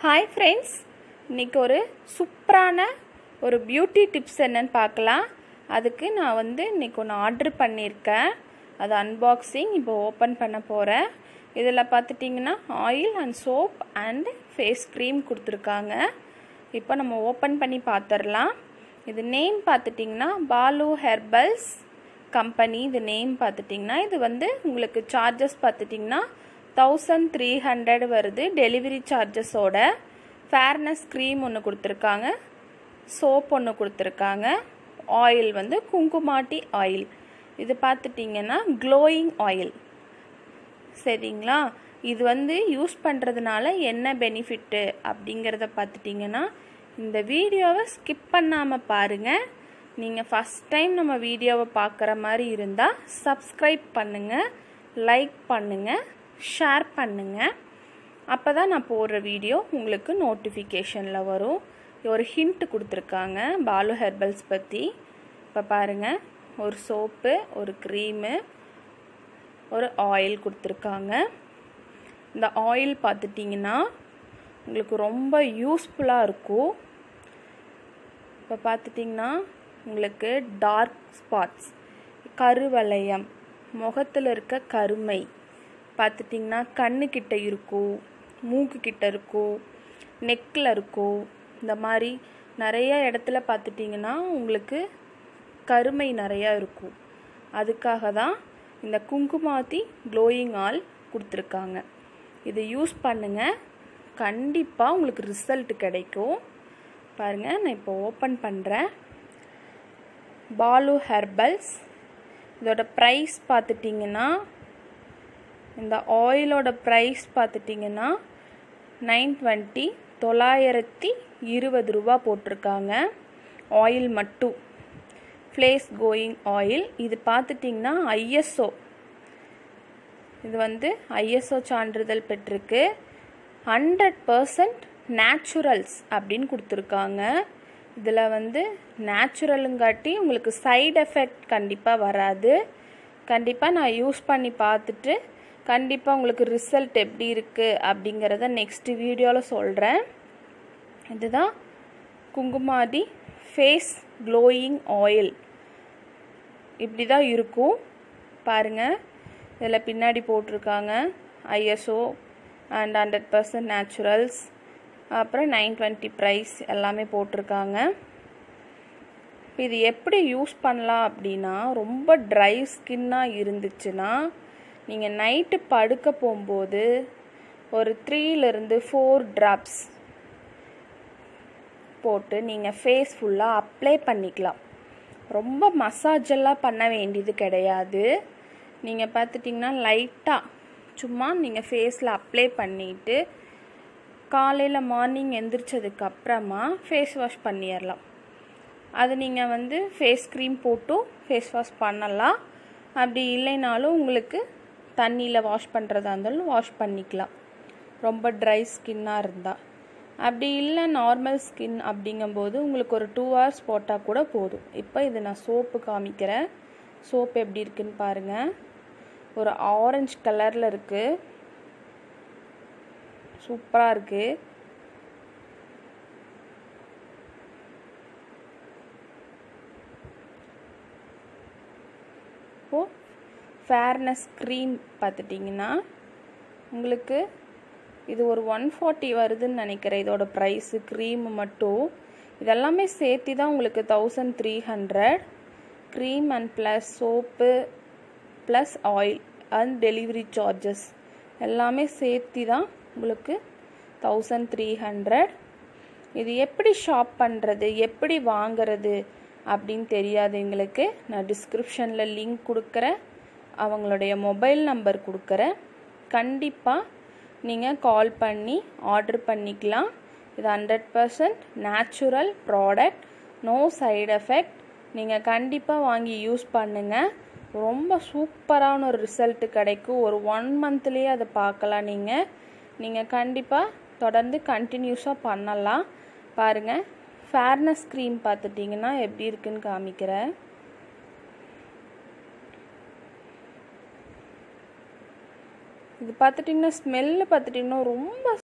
hi friends இன்றைக்கி ஒரு சூப்பரான ஒரு பியூட்டி டிப்ஸ் என்னன்னு பார்க்கலாம் அதுக்கு நான் வந்து இன்றைக்கி ஒன்று ஆர்டர் பண்ணியிருக்கேன் அது அன்பாக்சிங் இப்போ ஓப்பன் பண்ண போகிறேன் இதில் பார்த்துட்டிங்கன்னா oil and soap and face cream கொடுத்துருக்காங்க இப்போ நம்ம ஓப்பன் பண்ணி பார்த்துடலாம் இது நேம் பார்த்துட்டிங்கன்னா பாலு ஹெர்பல்ஸ் கம்பெனி இது நேம் பார்த்துட்டிங்கன்னா இது வந்து உங்களுக்கு சார்ஜஸ் பார்த்துட்டிங்கன்னா தௌசண்ட் த்ரீ ஹண்ட்ரட் வருது டெலிவரி சார்ஜஸோட ஃபேர்னஸ் க்ரீம் ஒன்று கொடுத்துருக்காங்க சோப் ஒன்று கொடுத்துருக்காங்க ஆயில் வந்து குங்குமாட்டி ஆயில் இது பார்த்துட்டிங்கன்னா க்ளோயிங் ஆயில் சரிங்களா இது வந்து யூஸ் பண்ணுறதுனால என்ன பெனிஃபிட்டு அப்படிங்கிறத பார்த்துட்டிங்கன்னா இந்த வீடியோவை ஸ்கிப் பண்ணாமல் பாருங்கள் நீங்கள் ஃபஸ்ட் டைம் நம்ம வீடியோவை பார்க்குற மாதிரி இருந்தால் சப்ஸ்கிரைப் பண்ணுங்கள் லைக் பண்ணுங்கள் ஷேர் பண்ணுங்கள் அப்போ தான் நான் போடுற வீடியோ உங்களுக்கு நோட்டிஃபிகேஷனில் வரும் ஒரு ஹிண்ட் கொடுத்துருக்காங்க பாலு ஹெர்பல்ஸ் பற்றி இப்போ பாருங்கள் ஒரு சோப்பு ஒரு க்ரீமு ஒரு ஆயில் கொடுத்துருக்காங்க இந்த ஆயில் பார்த்துட்டிங்கன்னா உங்களுக்கு ரொம்ப யூஸ்ஃபுல்லாக இருக்கும் இப்போ பார்த்துட்டிங்கன்னா உங்களுக்கு டார்க் ஸ்பாட்ஸ் கருவளையம் முகத்தில் இருக்க கருமை பார்த்துட்டிங்கன்னா கண்ணுக்கிட்ட இருக்கும் மூக்கு கிட்ட இருக்கும் நெக்கில் இருக்கும் இந்த மாதிரி நிறைய இடத்துல பார்த்துட்டிங்கன்னா உங்களுக்கு கருமை நிறையா இருக்கும் அதுக்காக தான் இந்த குங்குமாத்தி க்ளோயிங் ஆல் கொடுத்துருக்காங்க இதை யூஸ் பண்ணுங்கள் கண்டிப்பாக உங்களுக்கு ரிசல்ட் கிடைக்கும் பாருங்கள் நான் இப்போ ஓப்பன் பண்ணுறேன் பாலு ஹெர்பல்ஸ் இதோட ப்ரைஸ் பார்த்துட்டிங்கன்னா இந்த ஆயிலோட ப்ரைஸ் பார்த்துட்டிங்கன்னா நைன் டுவெண்ட்டி தொள்ளாயிரத்தி இருபது ரூபா போட்டிருக்காங்க ஆயில் மட்டும் ஃப்ளேஸ் கோயிங் ஆயில் இது பார்த்துட்டிங்கன்னா ஐஎஸ்ஓ இது வந்து ஐஎஸ்ஓ சான்றிதழ் பெற்றிருக்கு ஹண்ட்ரட் பர்சன்ட் நேச்சுரல்ஸ் அப்படின்னு கொடுத்துருக்காங்க இதில் வந்து நேச்சுரலுங்காட்டி உங்களுக்கு சைடு எஃபெக்ட் கண்டிப்பாக வராது கண்டிப்பாக நான் யூஸ் பண்ணி பார்த்துட்டு கண்டிப்பாக உங்களுக்கு ரிசல்ட் எப்படி இருக்குது அப்படிங்கிறத நெக்ஸ்ட் வீடியோவில் சொல்கிறேன் இதுதான் குங்குமாதி ஃபேஸ் க்ளோயிங் ஆயில் இப்படி தான் இருக்கும் பாருங்கள் இதில் பின்னாடி போட்டிருக்காங்க ISO and hundred percent naturals அப்புறம் நைன் டுவெண்ட்டி ப்ரைஸ் எல்லாமே போட்டிருக்காங்க இது எப்படி யூஸ் பண்ணலாம் அப்படின்னா ரொம்ப ட்ரை ஸ்கின்னாக இருந்துச்சுன்னா நீங்கள் நைட்டு படுக்க போகும்போது ஒரு த்ரீலேருந்து ஃபோர் ட்ராப்ஸ் போட்டு நீங்கள் ஃபேஸ் ஃபுல்லாக அப்ளை பண்ணிக்கலாம் ரொம்ப மசாஜ் எல்லாம் பண்ண வேண்டியது கிடையாது நீங்கள் பார்த்துட்டிங்கன்னா லைட்டாக சும்மா நீங்கள் ஃபேஸில் அப்ளை பண்ணிவிட்டு காலையில் மார்னிங் எந்திரிச்சதுக்கு அப்புறமா ஃபேஸ் வாஷ் பண்ணிடலாம் அது நீங்கள் வந்து ஃபேஸ் க்ரீம் போட்டும் ஃபேஸ் வாஷ் பண்ணலாம் அப்படி இல்லைனாலும் உங்களுக்கு தண்ணியில் வாஷ் பண்ணுறதா இருந்தாலும் வாஷ் பண்ணிக்கலாம் ரொம்ப ட்ரை ஸ்கின்னாக இருந்தால் அப்படி இல்லை நார்மல் ஸ்கின் அப்படிங்கும்போது உங்களுக்கு ஒரு டூ ஹவர்ஸ் போட்டால் கூட போதும் இப்போ இது நான் சோப்பு காமிக்கிறேன் சோப்பு எப்படி இருக்குன்னு பாருங்கள் ஒரு ஆரஞ்சு கலரில் இருக்குது சூப்பராக இருக்குது இப்போது ஃபேர்னஸ் க்ரீம் பார்த்துட்டிங்கன்னா உங்களுக்கு இது ஒரு ஒன் ஃபார்ட்டி வருதுன்னு நினைக்கிறேன் இதோட ப்ரைஸு க்ரீம் மட்டும் இதெல்லாமே சேர்த்து தான் உங்களுக்கு thousand three hundred cream and plus soap plus oil and delivery charges எல்லாமே சேர்த்து தான் உங்களுக்கு தௌசண்ட் த்ரீ ஹண்ட்ரட் இது எப்படி ஷாப் பண்ணுறது எப்படி வாங்கிறது அப்படின்னு தெரியாது எங்களுக்கு நான் டிஸ்கிரிப்ஷனில் லிங்க் கொடுக்குறேன் அவங்களுடைய மொபைல் நம்பர் கொடுக்குறேன் கண்டிப்பாக நீங்கள் கால் பண்ணி ஆர்டர் பண்ணிக்கலாம் இது hundred percent natural product no side effect நீங்கள் கண்டிப்பாக வாங்கி யூஸ் பண்ணுங்கள் ரொம்ப சூப்பரான ஒரு ரிசல்ட் கிடைக்கும் ஒரு ஒன் மந்த்லேயே அதை பார்க்கலாம் நீங்கள் நீங்கள் கண்டிப்பாக தொடர்ந்து கண்டினியூஸாக பண்ணலாம் பாருங்கள் ஃபேர்னஸ் க்ரீம் பார்த்துட்டிங்கன்னா எப்படி இருக்குன்னு காமிக்கிறேன் இது பார்த்துட்டிங்கன்னா ஸ்மெல்லு பார்த்துட்டிங்கன்னா ரொம்ப